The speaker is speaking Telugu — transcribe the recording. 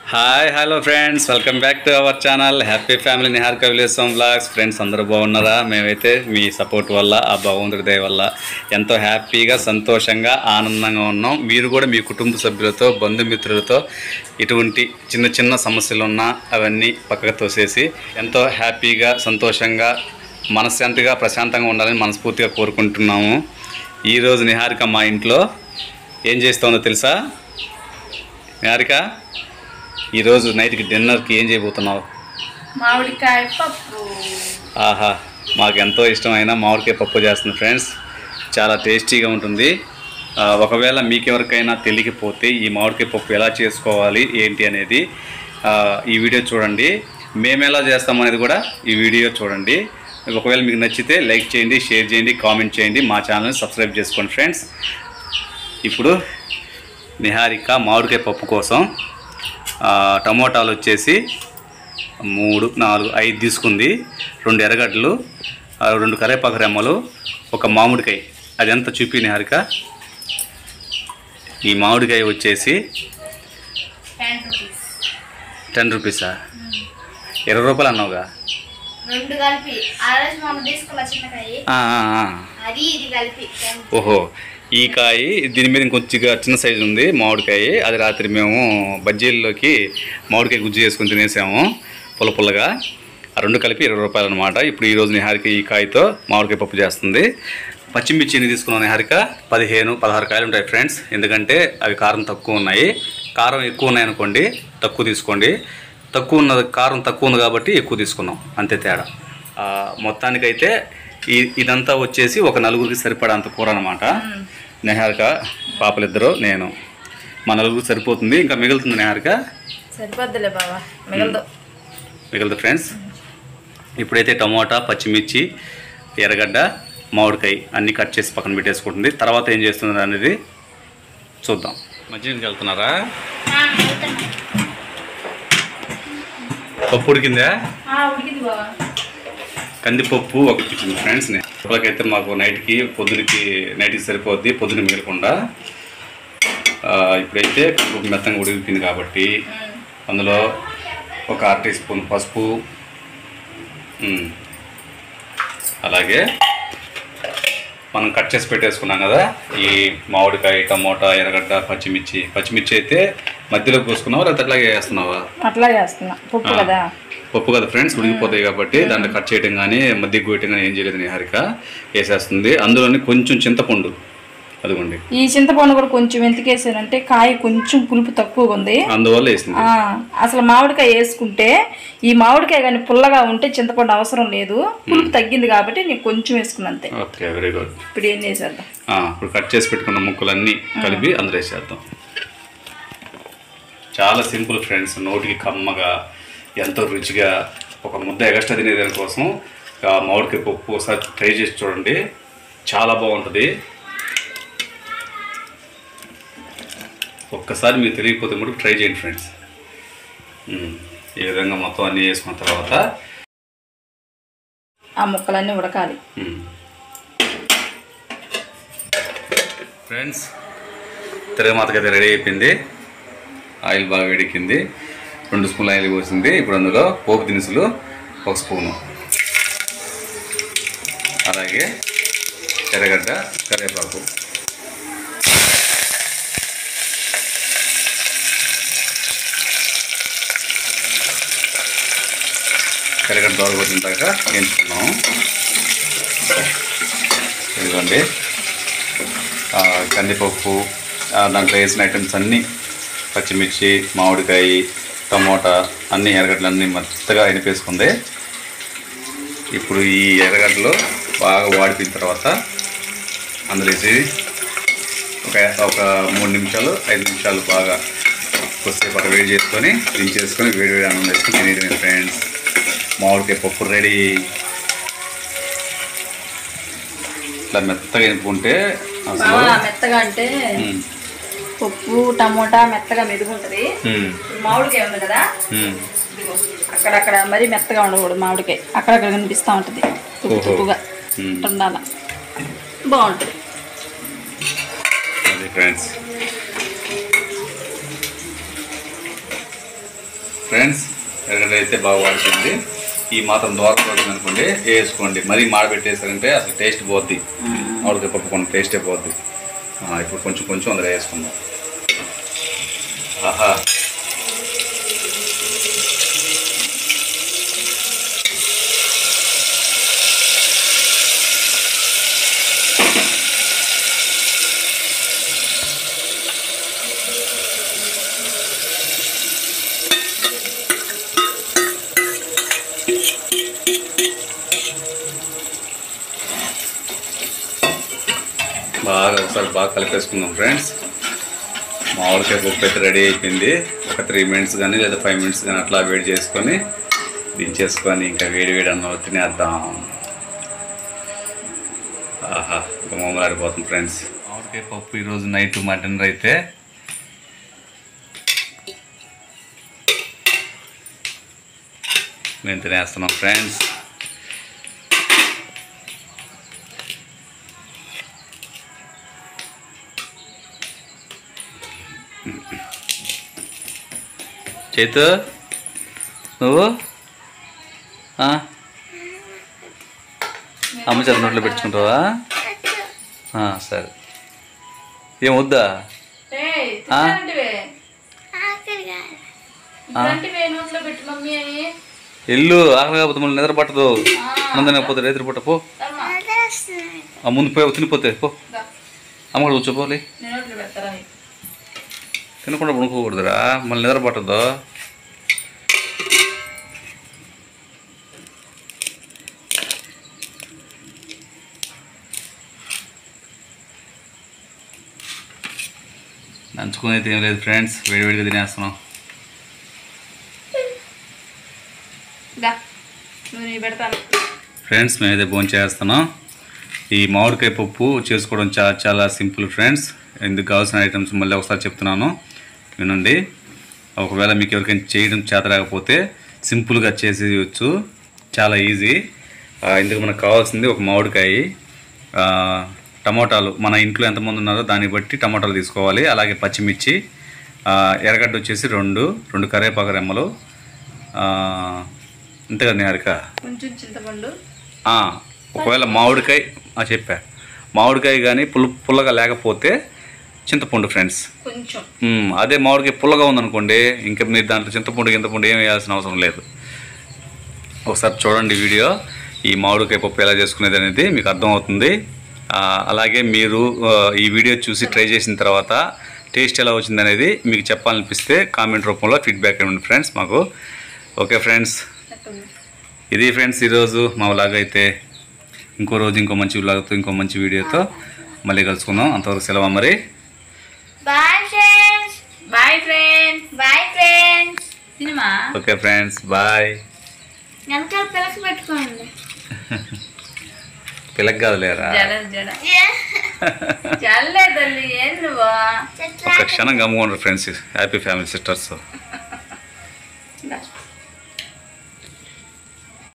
Hi hello friends welcome back to our channel happy family Nihar కవిలేసం వ్లాగ్స్ ఫ్రెండ్స్ అందరూ బాగున్నారా మేమైతే మీ సపోర్ట్ వల్ల ఆ భగవంతుడి దయ వల్ల ఎంతో హ్యాపీగా సంతోషంగా ఆనందంగా ఉన్నాం మీరు కూడా మీ కుటుంబ సభ్యులతో బంధుమిత్రులతో ఇటువంటి చిన్న చిన్న సమస్యలు ఉన్నా అవన్నీ పక్కకు తోసేసి ఎంతో హ్యాపీగా సంతోషంగా మనశ్శాంతిగా ప్రశాంతంగా ఉండాలని మనస్ఫూర్తిగా కోరుకుంటున్నాము ఈరోజు నిహారిక మా ఇంట్లో ఏం చేస్తోందో తెలుసా నిహారిక ఈరోజు నైట్కి డిన్నర్కి ఏం చేయబోతున్నావు మామిడికాయ పప్పు ఆహా మాకు ఎంతో ఇష్టమైన మామిడికాయ పప్పు చేస్తుంది ఫ్రెండ్స్ చాలా టేస్టీగా ఉంటుంది ఆ, ఒకవేళ మీకెవరికైనా తెలియకపోతే ఈ మామిడికాయ పప్పు ఎలా చేసుకోవాలి ఏంటి అనేది ఆ, ఈ వీడియో చూడండి మేము ఎలా చేస్తాం అనేది కూడా ఈ వీడియో చూడండి ఒకవేళ మీకు నచ్చితే లైక్ చేయండి షేర్ చేయండి కామెంట్ చేయండి మా ఛానల్ని సబ్స్క్రైబ్ చేసుకోండి ఫ్రెండ్స్ ఇప్పుడు నిహారిక మామిడికాయ పప్పు కోసం ఆ, టమోటాలు వచ్చేసి మూడు నాలుగు ఐదు తీసుకుంది రెండు ఎర్రగడ్డలు ఆ, రెండు కరేపాకు రెమ్మలు ఒక మామిడికాయ అది ఎంత చూపి నిహారిక ఈ మామిడికాయ వచ్చేసి టెన్ రూపీస్ టెన్ రూపీసా ఇరవై రూపాయలు అన్నావుగా రెండు కలిపి ఆ రోజు మనం తీసుకున్న చిన్నకాయ ఆ, ఆ, ఆ. అది ఇది కలిపి 10. ఓహో ఈ కాయ దీని మీద ఇంకొంచెంగా చిన్న సైజు ఉంది మామిడికాయ అది రాత్రి మేము బజ్జీల్లోకి మామిడికాయ గుజ్జు చేసుకొని తినేసాము పుల్ల పుల్లగా ఆ రెండు కలిపి ఇరవై రూపాయలు అనమాట ఇప్పుడు ఈరోజు నిహారిక ఈ కాయతో మామిడికాయ పప్పు చేస్తుంది పచ్చిమిర్చి ఎన్ని తీసుకున్నాం నిహారిక పదిహేను పదహారు కాయలు ఉంటాయి ఫ్రెండ్స్ ఎందుకంటే అవి కారం తక్కువ ఉన్నాయి కారం ఎక్కువ ఉన్నాయి అనుకోండి తక్కువ తీసుకోండి తక్కువ ఉన్నది కారం తక్కువ ఉంది కాబట్టి ఎక్కువ తీసుకున్నాం అంతే తేడా ఆ, మొత్తానికైతే ఈ ఇదంతా వచ్చేసి ఒక నలుగురికి సరిపడంత కూర అనమాట నిహారిక పాపలిద్దరు నేను మా నలుగురికి సరిపోతుంది ఇంకా మిగులుతుంది నిహారిక సరిపోద్దులే బాబా మిగలదు మిగులుతుంది ఫ్రెండ్స్ ఇప్పుడైతే టమోటా పచ్చిమిర్చి ఎర్రగడ్డ మామిడికాయ అన్నీ కట్ చేసి పక్కన పెట్టేసుకుంటుంది తర్వాత ఏం చేస్తుంది అనేది చూద్దాం మధ్యాహ్నం వెళ్తున్నారా పప్పు ఉడికిందా ఉడికింది బాబా కందిపప్పు ఒక కిచెన్ ఫ్రెండ్స్ ఇప్పటికైతే మాకు నైట్కి పొద్దునకి నైట్కి సరిపోద్ది పొద్దున మిగలకుండా ఆ, ఇప్పుడైతే కందిపప్పు మెత్తంగా ఉడికిపోయింది కాబట్టి అందులో ఒక అర టీ స్పూన్ పసుపు ఉమ్, అలాగే మనం కట్ చేసి పెట్టేసుకున్నాం కదా ఈ మామిడికాయ టమోటా ఎర్రగడ్డ పచ్చిమిర్చి పచ్చిమిర్చి అయితే మధ్యలో కోసుకున్నావా లేకపోతే అట్లాగే వేస్తున్నావా అట్లా చేస్తున్నా పప్పు ఆ. కదా పప్పు కదా ఫ్రెండ్స్ ఉడికిపోతాయి కాబట్టి దాంట్లో కట్ చేయడం కానీ మధ్య గోయటం కానీ ఏం చేయలేదు నిహారిక వేసేస్తుంది అందులోని కొంచెం చింతపండు అదిగోండి ఈ చింతపండు కూడా కొంచెం ఎందుకేసానంటే కాయ కొంచెం పులుపు తక్కువగా ఉంది అందువల్ల వేసింది ఆ, అసలు మామిడికాయ వేసుకుంటే ఈ మామిడికాయ కానీ పుల్లగా ఉంటే చింతపండు అవసరం లేదు పులుపు తగ్గింది కాబట్టి నేను కొంచెం వేసుకున్నా అంతే ఓకే వెరీ గుడ్ ఇప్పుడు ఏం చేసేద్దాం ఇప్పుడు కట్ చేసి పెట్టుకున్న ముక్కలన్నీ కలిపి అందులో వేసేద్దాం చాలా సింపుల్ ఫ్రెండ్స్ నోటికి కమ్మగా ఎంతో రుచిగా ఒక ముద్ద ఎగస్ట్రా తినేదాని కోసం ఆ మామిడికాయ పప్పు ఒకసారి ట్రై చేసి చూడండి చాలా బాగుంటుంది ఒక్కసారి మీకు తెలియకపోతే కూడా ట్రై చేయండి ఫ్రెండ్స్ మ్మ్. ఈ విధంగా మొత్తం అన్నీ వేసుకున్న తర్వాత ఆ ముక్కలన్నీ ఉడకాలి మ్మ్. ఫ్రెండ్స్ తిరగమాతకి అయితే రెడీ అయిపోయింది ఆయిల్ బాగా వేడెక్కింది రెండు స్పూన్ల ఆయిల్ పోసింది ఇప్పుడు అందులో పోపు దినుసులు ఒక స్పూను అలాగే ఎర్రగడ్డ కరివేపాకు ఎర్రగడ్డ దోరగొట్టిన దాక వేయించుకున్నాము ఇదిగోండి ఆ, కందిపప్పు ఆ, దాంట్లో వేసిన ఐటమ్స్ అన్నీ పచ్చిమిర్చి మామిడికాయ టమోటా అన్ని ఎర్రగడ్డలు అన్నీ మెత్తగా ఎనిపేసుకుంది ఇప్పుడు ఈ ఎర్రగడ్డలు బాగా వాడిపోయిన తర్వాత అందులో వేసి ఒక ఒక మూడు నిమిషాలు ఐదు నిమిషాలు బాగా కొద్దిసేపు అక్కడ వేడి చేసుకొని దించేసుకొని వేడి వేడి అన్నం వేసుకొని తినేది ఫ్రెండ్స్ మామిడికాయ పప్పు రెడీ ఇట్లా మెత్తగా ఎనుకుంటే అసలు బాగా మెత్తగా అంటే ఉమ్, పప్పు టమోటా మెత్తగా మెదుగుంటది ఉమ్, మామిడికాయ ఉంది కదా ఉమ్. ఇదిగో, అక్కడక్కడ మరీ మెత్తగా ఉండకూడదు మామిడికాయ అక్కడక్కడ కనిపిస్తూ ఉంటుంది తుప్పు ఓహో. తుప్పుగా ఉమ్. ఉండాల బాగుంటుంది అది ఫ్రెండ్స్ ఫ్రెండ్స్ ఎరగడ్డ అయితే బాగా వాడుతుంది ఈ మాత్రం దూరం పడుతుంది అనుకోండి వేసుకోండి మరీ మాడబెట్టేసారంటే అసలు టేస్ట్ పోద్ది మామిడికాయ పప్పు కొన్ని టేస్టే పోద్ది ఆ, ఇప్పుడు కొంచెం కొంచెం అందులో వేసుకుందాం ఆహా బాగా ఒకసారి బాగా కలిపేసుకుందాం ఫ్రెండ్స్ మామిడికాయ పప్పు అయితే రెడీ అయిపోయింది ఒక త్రీ మినిట్స్ కానీ లేదా ఫైవ్ మినిట్స్ కానీ అట్లా వేడి చేసుకొని దించేసుకొని ఇంకా వేడి వేడి అన్నం తినేద్దాం ఆహా గుమ్మలాడిపోతుంది ఫ్రెండ్స్ మామిడికాయ పప్పు ఈరోజు నైట్ మటన్ అయితే మేము తినేస్తున్నాం ఫ్రెండ్స్ చేతు నువ్వు ఆ? అమ్మ చేత నోట్లో పెట్టుకుంటావా ఆ, సరే ఏం వద్దా ఏయ్, ఆ? తిన్నానంటివే? ఇట్లాంటివే నోట్లో పెట్టు మమ్మీ అని ఇల్లు ఆకలి కాకపోతే మళ్ళీ నిద్ర పట్టదు అన్నం తినకపోతే రైతులు పట్ట పో అమ్మా, ఆ ముందు పోయి తినిపోతే పో దా. అమ్మ కూడా కూర్చోపోలే నేను నోట్లో పెడతారా నీకు? తినకుండా పడుకోకూడదురా మళ్ళీ నిద్ర పట్టదు నంచుకునేది ఏం లేదు ఫ్రెండ్స్ వేడివేడిగా తినేస్తున్నాం దా. నువ్వు నీ పెడతాను ఫ్రెండ్స్ మేమైతే భోజనం చేస్తున్నాం ఈ మామిడికాయ పప్పు చేసుకోవడం చాలా చాలా సింపుల్ ఫ్రెండ్స్ ఇందుకు కావాల్సిన ఐటమ్స్ మళ్ళీ ఒకసారి చెప్తున్నాను వినండి ఒకవేళ మీకు ఎవరికైనా చేయడం చేత రాకపోతే సింపుల్గా చేసేయచ్చు చాలా ఈజీ ఆ, ఇందుకు మనకు కావాల్సింది ఒక మామిడికాయ ఆ, టమోటాలు మన ఇంట్లో ఎంతమంది ఉన్నారో దాన్ని బట్టి టమోటాలు తీసుకోవాలి అలాగే పచ్చిమిర్చి ఆ, ఎర్రగడ్డ వచ్చేసి రెండు రెండు కరివేపాకు రెమ్మలు ఆ, అంతే కదా నిహారిక కొంచెం చింతపండు ఆ, ఒకవేళ మామిడికాయ ఆ, చెప్పా మామిడికాయ కానీ పుల్ల పుల్లగా లేకపోతే చింతపండు ఫ్రెండ్స్ కొంచెం మ్మ్, అదే మామిడికాయ పుల్లగా ఉందనుకోండి ఇంకా మీరు దాంట్లో చింతపండు గింతపండు ఏం వేయాల్సిన అవసరం లేదు ఒకసారి చూడండి వీడియో ఈ మామిడికాయ పప్పు ఎలా చేసుకునేది అనేది మీకు అర్థమవుతుంది ఆ, అలాగే మీరు ఆ, ఈ వీడియో చూసి ట్రై చేసిన తర్వాత టేస్ట్ ఎలా వచ్చింది అనేది మీకు చెప్పాలనిపిస్తే కామెంట్ రూపంలో ఫీడ్బ్యాక్ ఇవ్వండి ఫ్రెండ్స్ మాకు ఓకే ఫ్రెండ్స్ ఎక్కడ? ఇది ఫ్రెండ్స్ ఈరోజు మా వ్లాగ్ అయితే ఇంకో రోజు ఇంకో మంచి వ్లాగ్తో ఇంకో మంచి వీడియోతో మళ్ళీ కలుసుకుందాం అంతవరకు సెలవు మరి bye friends bye friends bye friends cinema okay friends bye వెనకాల పిల్లకి పెట్టుకోండి పిల్లకి కాదులేరా జడ జడ జల్లే తల్లి ఏం నువ్వు ఒక క్షణం గమ్ముకుంటారు ఫ్రెండ్స్ హ్యాపీ ఫ్యామిలీ సిస్టర్స్